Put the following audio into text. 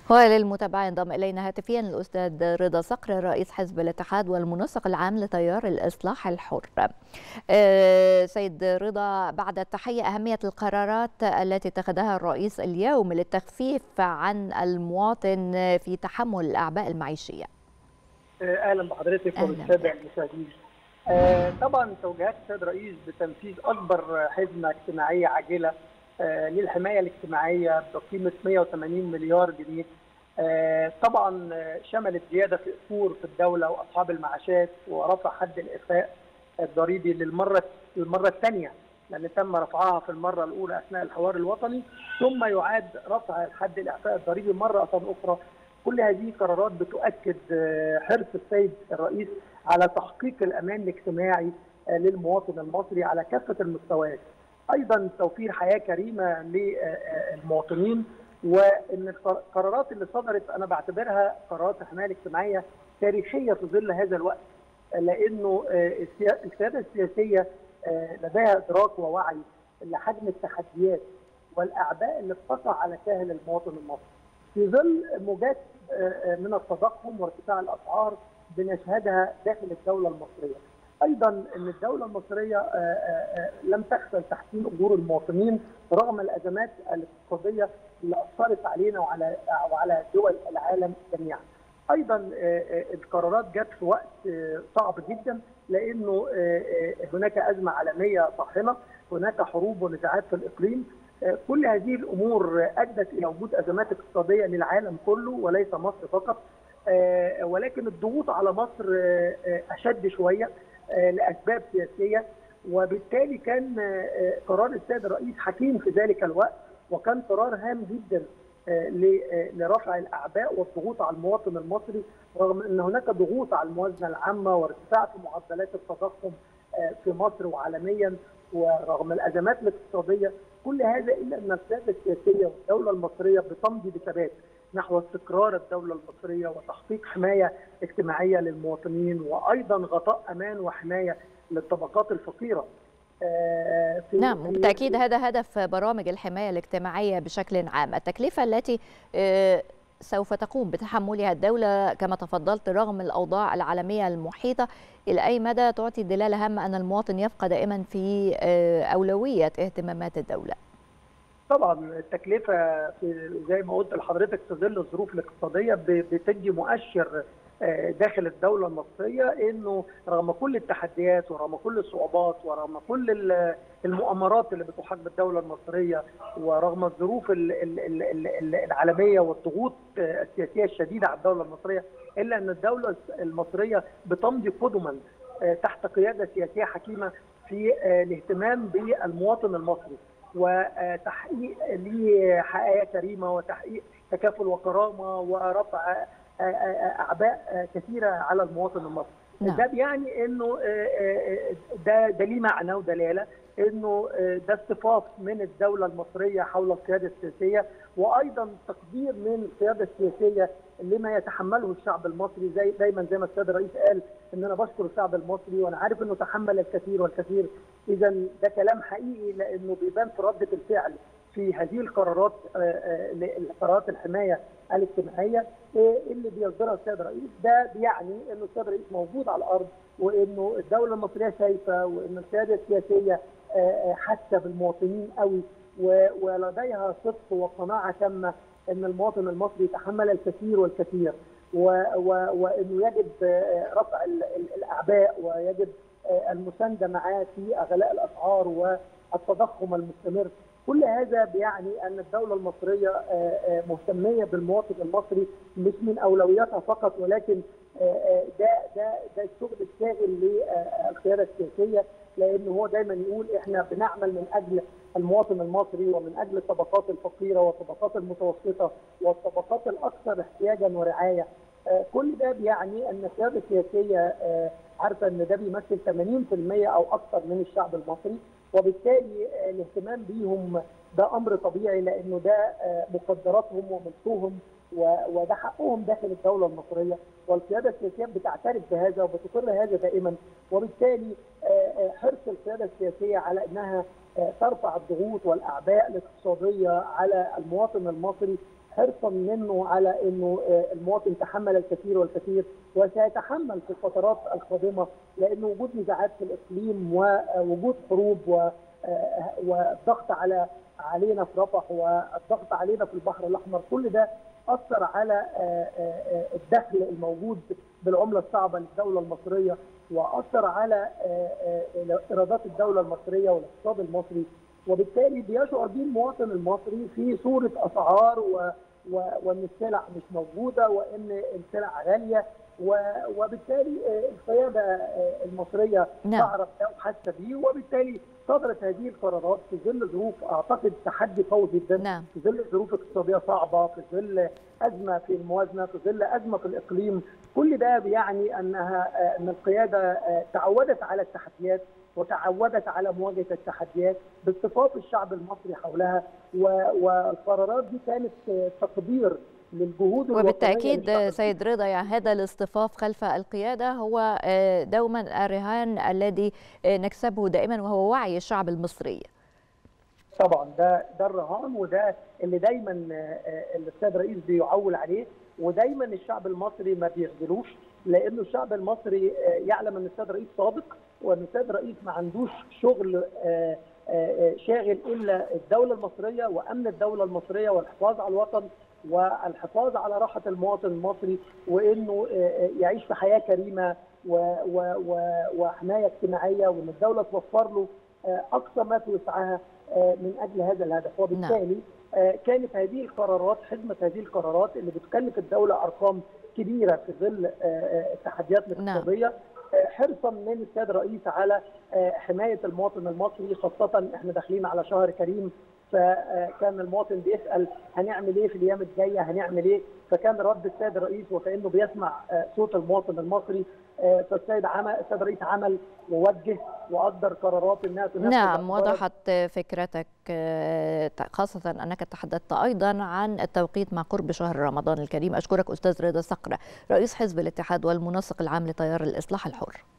وللمتابعة ينضم إلينا هاتفيا الأستاذ رضا صقر رئيس حزب الاتحاد والمنسق العام لتيار الإصلاح الحر أه سيد رضا بعد التحية أهمية القرارات التي اتخذها الرئيس اليوم للتخفيف عن المواطن في تحمل الأعباء المعيشية أهلا بحضرتك وبالسادة المشاهدين آه طبعا توجيهات السيد الرئيس بتنفيذ اكبر حزمه اجتماعيه عاجله آه للحمايه الاجتماعيه بقيمه 180 مليار جنيه آه طبعا شملت زياده في اصول في الدوله واصحاب المعاشات ورفع حد الاخفاء الضريبي للمره المره الثانيه لان تم رفعها في المره الاولى اثناء الحوار الوطني ثم يعاد رفع حد الاعفاء الضريبي مره اخرى كل هذه قرارات بتؤكد حرص السيد الرئيس على تحقيق الامان الاجتماعي للمواطن المصري على كافه المستويات. ايضا توفير حياه كريمه للمواطنين وان القرارات اللي صدرت انا بعتبرها قرارات الحمايه الاجتماعيه تاريخيه في ظل هذا الوقت لانه السياده السياسيه لديها ادراك ووعي لحجم التحديات والاعباء اللي بتقع على كاهل المواطن المصري. في ظل موجات من التضخم وارتفاع الاسعار بنشهدها داخل الدوله المصريه. ايضا ان الدوله المصريه لم تخجل تحسين اجور المواطنين رغم الازمات الاقتصاديه اللي اثرت علينا وعلى وعلى دول العالم جميعا. ايضا القرارات جت في وقت صعب جدا لانه هناك ازمه عالميه طاحنه، هناك حروب ونزاعات في الاقليم، كل هذه الامور ادت الى وجود ازمات اقتصاديه للعالم كله وليس مصر فقط ولكن الضغوط على مصر اشد شويه لاسباب سياسيه وبالتالي كان قرار السيد الرئيس حكيم في ذلك الوقت وكان قرار هام جدا لرفع الاعباء والضغوط على المواطن المصري رغم ان هناك ضغوط على الموازنه العامه وارتفاع في معدلات التضخم في مصر وعالميا ورغم الازمات الاقتصاديه كل هذا الا ان السياده السياسيه والدوله المصريه بتمضي بثبات نحو استقرار الدوله المصريه وتحقيق حمايه اجتماعيه للمواطنين وايضا غطاء امان وحمايه للطبقات الفقيره. آه نعم بالتاكيد هذا هدف برامج الحمايه الاجتماعيه بشكل عام، التكلفه التي آه سوف تقوم بتحملها الدولة كما تفضلت رغم الأوضاع العالمية المحيطة إلى أي مدى تعطي دلالة هامة أن المواطن يبقى دائما في أولوية اهتمامات الدولة طبعا التكلفة زي ما قلت لحضرتك في ظل الظروف الاقتصادية بتدي مؤشر داخل الدولة المصرية انه رغم كل التحديات ورغم كل الصعوبات ورغم كل المؤامرات اللي بتحاك بالدولة المصرية ورغم الظروف العالمية والضغوط السياسية الشديدة على الدولة المصرية الا ان الدولة المصرية بتمضي قدما تحت قيادة سياسية حكيمة في الاهتمام بالمواطن المصري وتحقيق لحياة كريمة وتحقيق تكافل وكرامة ورفع اعباء كثيره على المواطن المصري نعم. ده بيعني انه ده ده ليه معنى ودلاله انه ده اصطفاف من الدوله المصريه حول القياده السياسيه وايضا تقدير من القياده السياسيه لما يتحمله الشعب المصري زي دايما زي ما السيد الرئيس قال ان انا بشكر الشعب المصري وانا عارف انه تحمل الكثير والكثير اذا ده كلام حقيقي لانه بيبان في رده الفعل في هذه القرارات قرارات الحمايه الاجتماعيه اللي بيصدرها السيد الرئيس ده بيعني انه السيد الرئيس موجود على الارض وانه الدوله المصريه شايفه وان القياده السياسيه حاسه بالمواطنين قوي ولديها صدق وقناعه تامه ان المواطن المصري يتحمل الكثير والكثير وانه يجب رفع الاعباء ويجب المسانده معاه في غلاء الاسعار والتضخم المستمر كل هذا بيعني ان الدوله المصريه مهتميه بالمواطن المصري مش من اولوياتها فقط ولكن ده ده ده الشغل الشاغل للقياده السياسيه لان هو دايما يقول احنا بنعمل من اجل المواطن المصري ومن اجل الطبقات الفقيره والطبقات المتوسطه والطبقات الاكثر احتياجا ورعايه كل ده بيعني ان القياده السياسيه عارفه ان ده بيمثل 80% او اكثر من الشعب المصري وبالتالي الاهتمام بيهم ده امر طبيعي لانه ده مقدراتهم وملكهم وده حقهم داخل الدوله المصريه والقياده السياسيه بتعترف بهذا وبتقر هذا دائما وبالتالي حرص القياده السياسيه على انها ترفع الضغوط والاعباء الاقتصاديه على المواطن المصري حرصا منه على انه المواطن تحمل الكثير والكثير وسيتحمل في الفترات القادمه لان وجود نزاعات في الاقليم ووجود حروب والضغط على علينا في رفح والضغط علينا في البحر الاحمر كل ده اثر على الدخل الموجود بالعمله الصعبه للدوله المصريه واثر على ايرادات الدوله المصريه والاقتصاد المصري وبالتالي بيشعر به المواطن المصري في صوره اسعار و و وان السلع مش موجوده وان السلع غاليه وبالتالي القياده المصريه نعم. تعرف ده وحاسه بيه وبالتالي صدرت هذه القرارات في ظل ظروف اعتقد تحدي قوي جدا نعم. في ظل ظروف اقتصاديه صعبه في ظل ازمه في الموازنه في ظل ازمه في الاقليم كل ده بيعني انها ان القياده تعودت على التحديات وتعودت على مواجهه التحديات باصطفاف الشعب المصري حولها والقرارات دي كانت تقدير للجهود وبالتاكيد سيد رضا يعني هذا الاصطفاف خلف القياده هو دوما الرهان الذي نكسبه دائما وهو وعي الشعب المصري طبعا ده ده الرهان وده اللي دايما الاستاذ رئيس بيعول عليه ودايما الشعب المصري ما بيخذلوش لانه الشعب المصري يعلم ان السيد رئيس صادق وان السيد رئيس ما عندوش شغل شاغل الا الدوله المصريه وامن الدوله المصريه والحفاظ على الوطن والحفاظ على راحه المواطن المصري وانه يعيش في حياه كريمه وحمايه اجتماعيه وان الدوله توفر له اقصى ما في وسعها من اجل هذا الهدف وبالتالي كانت هذه القرارات حزمه هذه القرارات اللي بتكلف الدوله ارقام كبيره في ظل التحديات الاقتصاديه حرصا من السيد الرئيس على حمايه المواطن المصري خاصه احنا داخلين على شهر كريم فكان المواطن بيسال هنعمل ايه في الايام الجايه هنعمل ايه فكان رد السيد الرئيس وكانه بيسمع صوت المواطن المصري فالسيد عمل السيد الرئيس عمل ووجه وقدر قرارات انها تنفذ نعم وضحت فكرتك خاصة أنك تحدثت أيضا عن التوقيت مع قرب شهر رمضان الكريم أشكرك أستاذ رضا صقر رئيس حزب الاتحاد والمنسق العام لتيار الإصلاح الحر